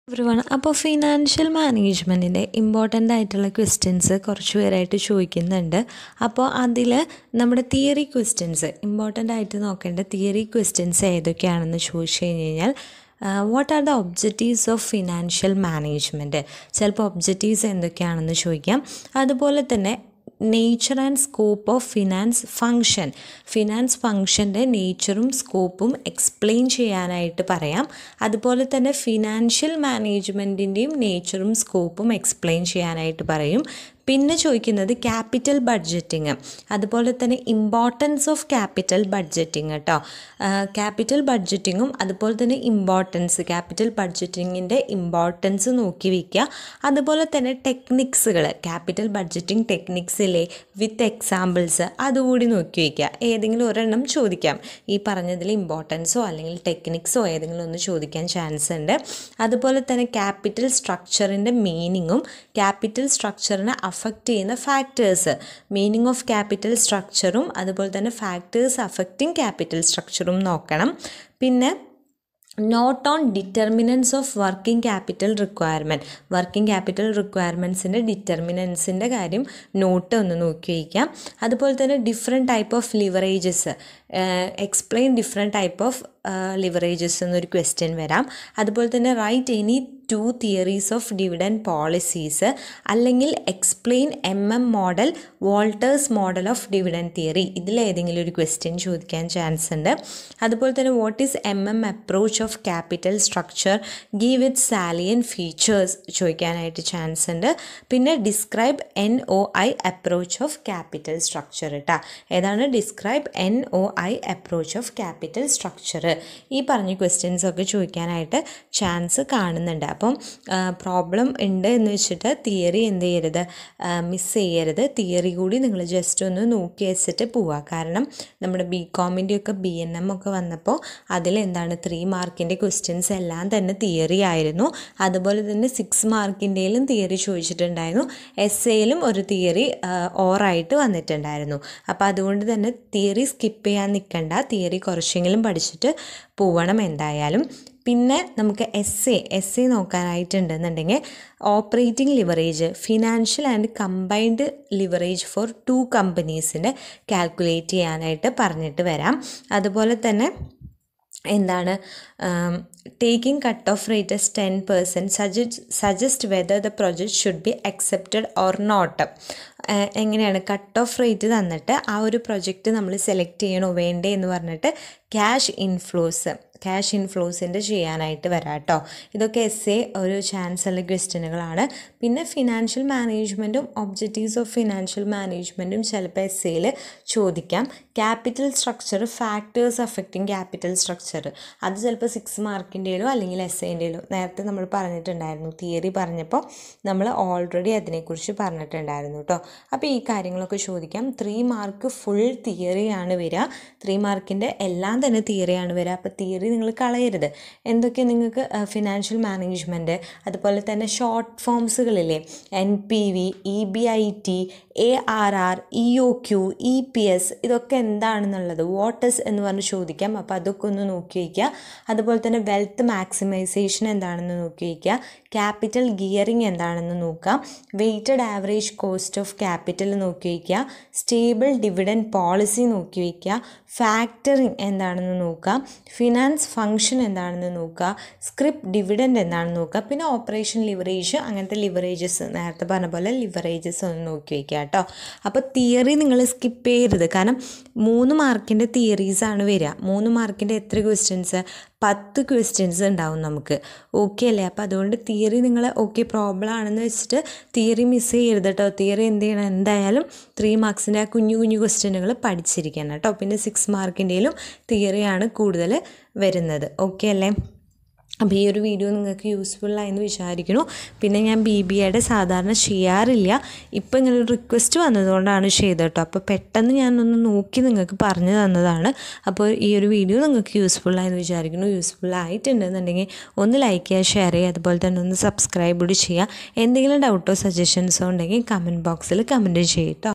everyone അപ്പോൾ financial മാനേജ്മെൻറ്റിൻ്റെ important ആയിട്ടുള്ള ക്വസ്റ്റ്യൻസ് കുറച്ച് പേരായിട്ട് ചോദിക്കുന്നുണ്ട് അപ്പോൾ അതിൽ നമ്മുടെ തിയറി ക്വസ്റ്റ്യൻസ് ഇമ്പോർട്ടൻ്റ് ആയിട്ട് നോക്കേണ്ട തിയറി ക്വസ്റ്റ്യൻസ് ഏതൊക്കെയാണെന്ന് ചോദിച്ചു കഴിഞ്ഞ് കഴിഞ്ഞാൽ what are the objectives of financial management ചിലപ്പോൾ ഒബ്ജക്റ്റീവ്സ് എന്തൊക്കെയാണെന്ന് ചോദിക്കാം അതുപോലെ തന്നെ nature and scope of finance function finance ഫങ്ഷൻ്റെ നേച്ചറും സ്കോപ്പും എക്സ്പ്ലെയിൻ ചെയ്യാനായിട്ട് പറയാം അതുപോലെ തന്നെ ഫിനാൻഷ്യൽ മാനേജ്മെൻറ്റിൻ്റെയും നേച്ചറും സ്കോപ്പും എക്സ്പ്ലെയിൻ ചെയ്യാനായിട്ട് പറയും പിന്നെ ചോദിക്കുന്നത് ക്യാപിറ്റൽ ബഡ്ജറ്റിങ് അതുപോലെ തന്നെ ഇമ്പോർട്ടൻസ് ഓഫ് ക്യാപിറ്റൽ ബഡ്ജറ്റിങ് കേട്ടോ ക്യാപിറ്റൽ ബഡ്ജറ്റിങ്ങും അതുപോലെ തന്നെ ഇമ്പോർട്ടൻസ് ക്യാപിറ്റൽ ബഡ്ജറ്റിങ്ങിൻ്റെ ഇമ്പോർട്ടൻസ് നോക്കി വയ്ക്കുക അതുപോലെ തന്നെ ടെക്നിക്സുകൾ ക്യാപിറ്റൽ ബഡ്ജറ്റിംഗ് ടെക്നിക്സിലെ വിത്ത് എക്സാമ്പിൾസ് അതുകൂടി നോക്കി വയ്ക്കുക ഏതെങ്കിലും ഒരെണ്ണം ചോദിക്കാം ഈ പറഞ്ഞതിൽ ഇമ്പോർട്ടൻസോ അല്ലെങ്കിൽ ടെക്നിക്സോ ഏതെങ്കിലും ഒന്ന് ചോദിക്കാൻ ചാൻസ് ഉണ്ട് അതുപോലെ തന്നെ ക്യാപിറ്റൽ സ്ട്രക്ചറിൻ്റെ മീനിങ്ങും ക്യാപിറ്റൽ സ്ട്രക്ചറിനെ അഫക്റ്റ് ചെയ്യുന്ന ഫാക്ടേഴ്സ് മീനിങ് ഓഫ് ക്യാപിറ്റൽ സ്ട്രക്ചറും അതുപോലെ തന്നെ ഫാക്ടേഴ്സ് അഫക്റ്റിംഗ് ക്യാപിറ്റൽ സ്ട്രക്ചറും നോക്കണം പിന്നെ note on determinants of working capital requirement working capital റിക്വയർമെൻറ്റ്സിൻ്റെ ഡിറ്റർമിനൻസിൻ്റെ കാര്യം നോട്ട് ഒന്ന് നോക്കി വയ്ക്കാം അതുപോലെ തന്നെ different type of leverages explain different type of leverages എന്നൊരു ക്വസ്റ്റ്യൻ വരാം അതുപോലെ തന്നെ write any two theories of dividend policies അല്ലെങ്കിൽ explain M M model Walter's model of dividend theory ഇതിലേതെങ്കിലും ഒരു ക്വസ്റ്റ്യൻ ചോദിക്കാൻ ചാൻസ് ഉണ്ട് അതുപോലെ തന്നെ what is M M approach of capital structure give it salient features ചോദിക്കാനായിട്ട് ചാൻസ് ഉണ്ട് പിന്നെ describe N O I approach of capital structure കേട്ടോ ഏതാണ് describe N O I approach of capital structure ഈ പറഞ്ഞ ക്വസ്റ്റ്യൻസ് ഒക്കെ ചോദിക്കാനായിട്ട് ചാൻസ് കാണുന്നുണ്ട് അപ്പം പ്രോബ്ലം ഉണ്ട് എന്ന് വെച്ചിട്ട് തിയറി എന്ത് ചെയ്യരുത് മിസ് ചെയ്യരുത് തിയറി കൂടി നിങ്ങൾ ജസ്റ്റ് ഒന്ന് നോക്കി വെച്ചിട്ട് പോവുക കാരണം നമ്മുടെ ബി കോമിൻ്റെ ഒക്കെ ബി എൻ എം ഒക്കെ വന്നപ്പോൾ അതിൽ എന്താണ് ത്രീ മാർക്കിൻ്റെ ക്വസ്റ്റ്യൻസ് എല്ലാം തന്നെ തിയറി ആയിരുന്നു അതുപോലെ തന്നെ സിക്സ് മാർക്കിൻ്റെയിലും തിയറി ചോദിച്ചിട്ടുണ്ടായിരുന്നു എസ് എയിലും ഒരു തിയറി ഓറായിട്ട് വന്നിട്ടുണ്ടായിരുന്നു അപ്പോൾ അതുകൊണ്ട് തന്നെ തിയറി സ്കിപ്പ് ചെയ്യാൻ നിൽക്കണ്ട തിയറി കുറച്ചെങ്കിലും പഠിച്ചിട്ട് പോവണം എന്തായാലും പിന്നെ നമുക്ക് എസ് എ എസ് എ നോക്കാനായിട്ടുണ്ടെന്നുണ്ടെങ്കിൽ operating leverage financial and combined leverage for two കമ്പനീസിൻ്റെ കാൽക്കുലേറ്റ് ചെയ്യാനായിട്ട് പറഞ്ഞിട്ട് വരാം അതുപോലെ തന്നെ എന്താണ് taking cut off rate as ten percent suggest suggest whether the project should be accepted or not എങ്ങനെയാണ് കട്ട് ഓഫ് റേറ്റ് തന്നിട്ട് ആ ഒരു പ്രൊജക്റ്റ് നമ്മൾ സെലക്ട് ചെയ്യണോ വേണ്ടേ എന്ന് പറഞ്ഞിട്ട് ക്യാഷ് ഇൻഫ്ലോസ് ക്യാഷ് ഇൻഫ്ലോസിൻ്റെ ചെയ്യാനായിട്ട് വരാം കേട്ടോ ഇതൊക്കെ എസ് എ ഒരു ചാൻസുള്ള ക്വസ്റ്റ്യനുകളാണ് പിന്നെ ഫിനാൻഷ്യൽ മാനേജ്മെൻറ്റും ഒബ്ജക്റ്റീവ്സ് ഓഫ് ഫിനാൻഷ്യൽ മാനേജ്മെൻറ്റും ചിലപ്പോൾ എസ് എയിൽ ചോദിക്കാം capital structure factors affecting capital structure അത് ചിലപ്പോൾ സിക്സ് മാർക്കിൻ്റെയിലോ അല്ലെങ്കിൽ എസ് എൻ്റെയിലോ നേരത്തെ നമ്മൾ പറഞ്ഞിട്ടുണ്ടായിരുന്നു തിയറി പറഞ്ഞപ്പോൾ നമ്മൾ ഓൾറെഡി അതിനെക്കുറിച്ച് പറഞ്ഞിട്ടുണ്ടായിരുന്നു കേട്ടോ അപ്പോൾ ഈ കാര്യങ്ങളൊക്കെ ചോദിക്കാം ത്രീ മാർക്ക് ഫുൾ തിയറിയാണ് വരിക ത്രീ മാർക്കിൻ്റെ എല്ലാം തന്നെ തിയറിയാണ് വരിക അപ്പോൾ തിയറി നിങ്ങൾ കളയരുത് എന്തൊക്കെ നിങ്ങൾക്ക് ഫിനാൻഷ്യൽ മാനേജ്മെൻറ്റ് അതുപോലെ തന്നെ ഷോർട്ട് ഫോംസുകളില്ലേ N P V E B I T A R R E O Q E P S ഇതൊക്കെ എന്താണെന്നുള്ളത് വാട്ടസ് എന്ന് പറഞ്ഞ് ചോദിക്കാം അപ്പോൾ അതൊക്കെ ഒന്ന് നോക്കി വയ്ക്കുക അതുപോലെ തന്നെ വെൽത്ത് മാക്സിമൈസേഷൻ എന്താണെന്ന് നോക്കി വയ്ക്കുക ക്യാപിറ്റൽ ഗിയറിംഗ് എന്താണെന്ന് നോക്കാം weighted average cost of capital നോക്കി വയ്ക്കുക സ്റ്റേബിൾ ഡിവിഡൻ പോളിസി നോക്കി വയ്ക്കുക ഫാക്ടറിങ് എന്താണെന്ന് നോക്കാം ഫിനാൻസ് ഫങ്ഷൻ എന്താണെന്ന് നോക്കുക സ്ക്രിപ്റ്റ് ഡിവിഡൻഡ് എന്താണെന്ന് നോക്കുക പിന്നെ ഓപ്പറേഷൻ ലിവറേജ് അങ്ങനത്തെ ലിവറേജസ് നേരത്തെ പറഞ്ഞ പോലെ ലിവറേജസ് ഒന്ന് നോക്കി വയ്ക്കുക കേട്ടോ അപ്പോൾ തിയറി നിങ്ങൾ സ്കിപ്പ് ചെയ്യരുത് കാരണം മൂന്ന് മാർക്കിൻ്റെ തിയറീസാണ് വരിക മൂന്ന് മാർക്കിൻ്റെ എത്ര ക്വസ്റ്റ്യൻസ് പത്ത് ക്വസ്റ്റ്യൻസ് ഉണ്ടാവും നമുക്ക് ഓക്കെ അല്ലേ അപ്പോൾ അതുകൊണ്ട് തിയറി നിങ്ങൾ ഓക്കെ പ്രോബ്ലം ആണെന്ന് വെച്ചിട്ട് തിയറി മിസ് ചെയ്യരുത് കേട്ടോ തിയറി എന്ത് ചെയ്യണം എന്തായാലും ത്രീ മാർക്സിൻ്റെ ആ കുഞ്ഞു കുഞ്ഞു ക്വസ്റ്റ്യനുകൾ പഠിച്ചിരിക്കണം കേട്ടോ പിന്നെ സിക്സ് മാർക്കിൻ്റെയിലും തിയറിയാണ് കൂടുതൽ വരുന്നത് ഓക്കെ അല്ലേ അപ്പോൾ ഈ ഒരു വീഡിയോ നിങ്ങൾക്ക് യൂസ്ഫുള്ളായെന്ന് വിചാരിക്കുന്നു പിന്നെ ഞാൻ ബി ബി എയുടെ സാധാരണ ചെയ്യാറില്ല ഇപ്പോൾ ഇങ്ങനെ ഒരു റിക്വസ്റ്റ് വന്നതുകൊണ്ടാണ് ചെയ്തത് കേട്ടോ അപ്പോൾ പെട്ടെന്ന് ഞാനൊന്ന് നോക്കി നിങ്ങൾക്ക് പറഞ്ഞു തന്നതാണ് അപ്പോൾ ഈ ഒരു വീഡിയോ നിങ്ങൾക്ക് യൂസ്ഫുള്ളായെന്ന് വിചാരിക്കുന്നു യൂസ്ഫുൾ ആയിട്ടുണ്ടെന്നുണ്ടെങ്കിൽ ഒന്ന് ലൈക്ക് ചെയ്യുക ഷെയർ ചെയ്യുക അതുപോലെ തന്നെ ഒന്ന് സബ്സ്ക്രൈബ് കൂടി ചെയ്യുക എന്തെങ്കിലും ഡൗട്ടോ സജഷൻസോ ഉണ്ടെങ്കിൽ കമൻറ്റ് ബോക്സിൽ കമൻറ്റ് ചെയ്യട്ടോ